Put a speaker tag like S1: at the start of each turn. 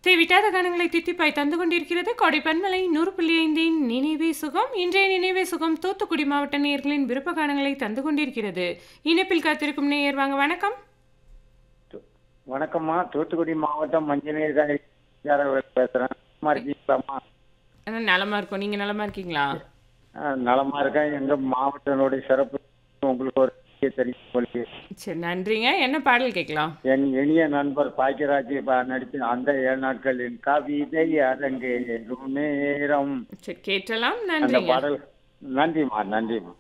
S1: சேவிட்டாத கானங்களை தித்திப்பாய் தந்து கொண்டிருக்கிறது கோடை பன்மலை நூறு புள்ளி ஐந்தின் நினைவே சுகம் இன்றைய நினைவே சுகம் தூத்துக்குடி மாவட்ட நேயர்களின் விருப்ப கானங்களை தந்து கொண்டிருக்கிறது இணைப்பில் காத்திருக்கும் நேயர் வாங்க வணக்கம்
S2: வணக்கம்மா தூத்துக்குடி மாவட்டம் மஞ்சநீர் காய் பேசுறேன் நலமா இருக்கீங்களாம்மா
S1: அஹ், நலமா இருக்கோம் நீங்க நலமா இருக்கீங்களா
S2: ஆ, நலமா இருக்கேன் எங்க மாவட்டத்தினுடைய சிறப்பு உங்களுக்கு ஒரு விஷயம் தெரியும் உங்களுக்கு
S1: சரி நன்றிங்க என்ன பாடல் கேட்கலாம்
S2: என் இனிய நண்பர் பாக்கியராஜ் ப- நடித்த அந்த ஏழு நாட்களின் கவிதை அரங்கேறும் நேரம்
S1: சரி கேட்டலாம்
S2: அந்த
S1: நன்றிங்க
S2: பாடல் நன்றிம்மா நன்றிம்மா